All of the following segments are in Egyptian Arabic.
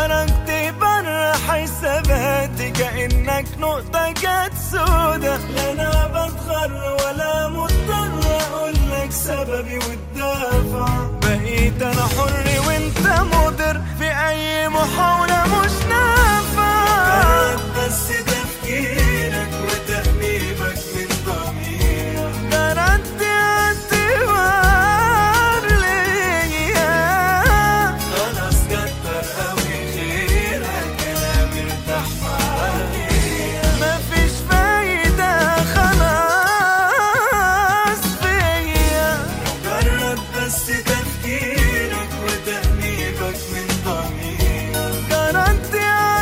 خرجت بره حساباتي كأنك نقطة جت سودا لا أنا بتغر ولا مضطر أقولك سببي والدافع بقيت أنا حر وأنت مضر في أي محاولة مش نافعة بس تفكيرك وتأنيبك من ضميرك ده رد اعتبار ليا خلاص كتر قوي خيرك انا مرتاح معايا مفيش فايدة خلاص فيا مجرد بس تفكيرك وتأنيبك من ضميرك جرت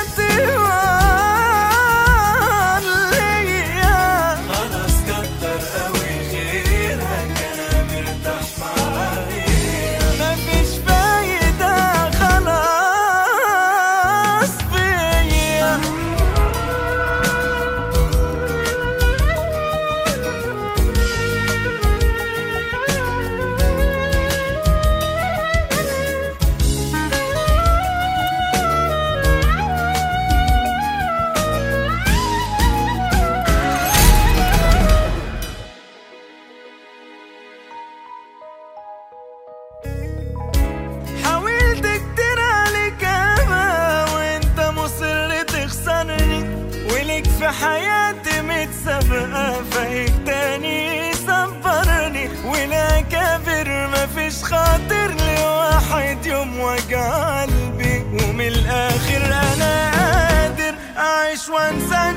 اعتبار ليا خلاص كتر قوي خيرك انا مرتاح معايا مفيش فايدة خلاص فيا حاولت كتير عليك انا وانت مصر تخسرني وليك في حياتي متسابقة فايق تاني صبرني ولا كافر مفيش خاطر لواحد يوم وجع قلبي ومن الاخر انا قادر اعيش وانسى